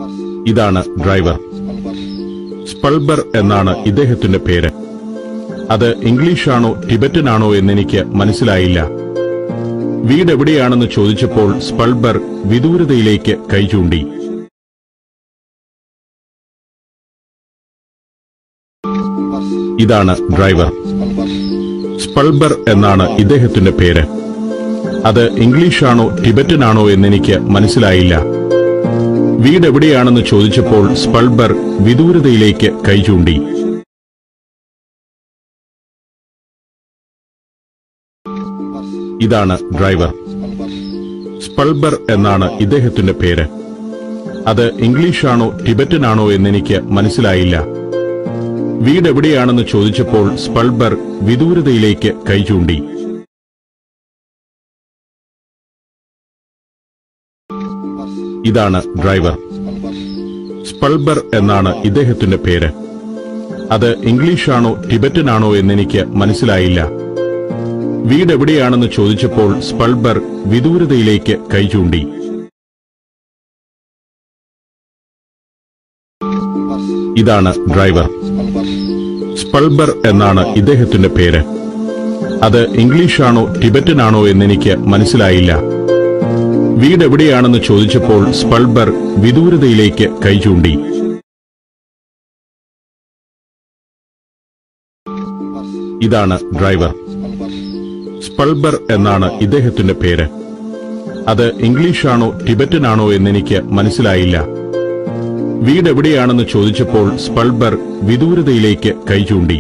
ഇതാണ് ഡ്രൈവർ സ്പൾബർ എന്നാണ് ഇദ്ദേഹത്തിന്റെ പേര് അത് ഇംഗ്ലീഷാണോ ടിബറ്റനാണോ എന്നെനിക്ക് മനസ്സിലായില്ല വീട് എവിടെയാണെന്ന് ചോദിച്ചപ്പോൾ സ്പൾബർ വിദൂരതയിലേക്ക് കൈ ചൂണ്ടി ഇതാണ് ഡ്രൈവർ സ്പൾബർ എന്നാണ് ഇദ്ദേഹത്തിന്റെ പേര് അത് ഇംഗ്ലീഷാണോ ടിബറ്റനാണോ എന്നെനിക്ക് മനസ്സിലായില്ല വീട് എവിടെയാണെന്ന് ചോദിച്ചപ്പോൾ സ്പൾബർ വിദൂരതയിലേക്ക് കൈ ചൂണ്ടി ഇതാണ് ഡ്രൈവർ സ്പൾബർ എന്നാണ് ഇദ്ദേഹത്തിന്റെ പേര് അത് ഇംഗ്ലീഷാണോ ടിബറ്റനാണോ എന്നെനിക്ക് മനസ്സിലായില്ല വീട് എവിടെയാണെന്ന് ചോദിച്ചപ്പോൾ സ്പൾബർ വിദൂരതയിലേക്ക് കൈ ചൂണ്ടി ഇതാണ് ഡ്രൈവർ സ്പൾബർ എന്നാണ് ഇദ്ദേഹത്തിന്റെ പേര് അത് ഇംഗ്ലീഷാണോ ടിബറ്റനാണോ എന്നെനിക്ക് മനസ്സിലായില്ല വീട് എവിടെയാണെന്ന് ചോദിച്ചപ്പോൾ സ്പൾബർ വിദൂരതയിലേക്ക് കൈ ചൂണ്ടി ഇതാണ് ഡ്രൈവർ സ്പൾബർ എന്നാണ് ഇദ്ദേഹത്തിന്റെ പേര് അത് ഇംഗ്ലീഷാണോ ടിബറ്റനാണോ എന്നെനിക്ക് മനസ്സിലായില്ല വീട് എവിടെയാണെന്ന് ചോദിച്ചപ്പോൾ സ്പൾബർ വിദൂരതയിലേക്ക് കൈ ചൂണ്ടി ഇതാണ് ഡ്രൈവർ സ്പൾബർ എന്നാണ് ഇദ്ദേഹത്തിന്റെ പേര് അത് ഇംഗ്ലീഷാണോ ടിബറ്റനാണോ എന്നെനിക്ക് മനസ്സിലായില്ല വീട് എവിടെയാണെന്ന് ചോദിച്ചപ്പോൾ സ്പൾബർ വിദൂരതയിലേക്ക് കൈ ചൂണ്ടി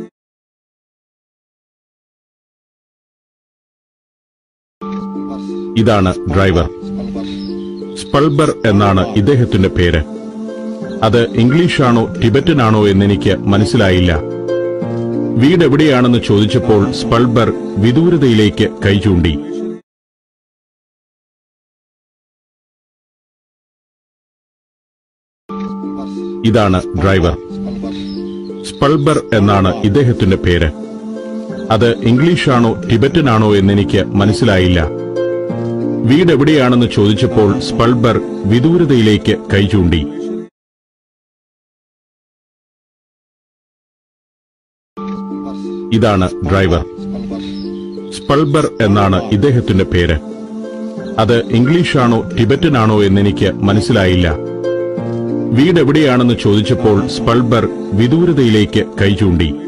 ഇതാണ് ഡ്രൈവർ സ്പൾബർ എന്നാണ് ഇദ്ദേഹത്തിന്റെ പേര് അത് ഇംഗ്ലീഷാണോ ടിബറ്റനാണോ എന്നെനിക്ക് മനസ്സിലായില്ല വീട് എവിടെയാണെന്ന് ചോദിച്ചപ്പോൾ സ്പൾബർ വിദൂരതയിലേക്ക് കൈ ചൂണ്ടി ഇതാണ് ഡ്രൈവർ സ്പൾബർ എന്നാണ് ഇദ്ദേഹത്തിന്റെ പേര് അത് ഇംഗ്ലീഷാണോ ടിബറ്റനാണോ എന്നെനിക്ക് മനസ്സിലായില്ല വീട് എവിടെയാണെന്ന് ചോദിച്ചപ്പോൾ സ്പൾബർ വിദൂരതയിലേക്ക് കൈ ചൂണ്ടി ഇതാണ് ഡ്രൈവർ സ്പൾബർ എന്നാണ് ഇദ്ദേഹത്തിന്റെ പേര് അത് ഇംഗ്ലീഷാണോ ടിബറ്റനാണോ എന്നെനിക്ക് മനസ്സിലായില്ല വീട് എവിടെയാണെന്ന് ചോദിച്ചപ്പോൾ സ്പൾബർ വിദൂരതയിലേക്ക് കൈ ചൂണ്ടി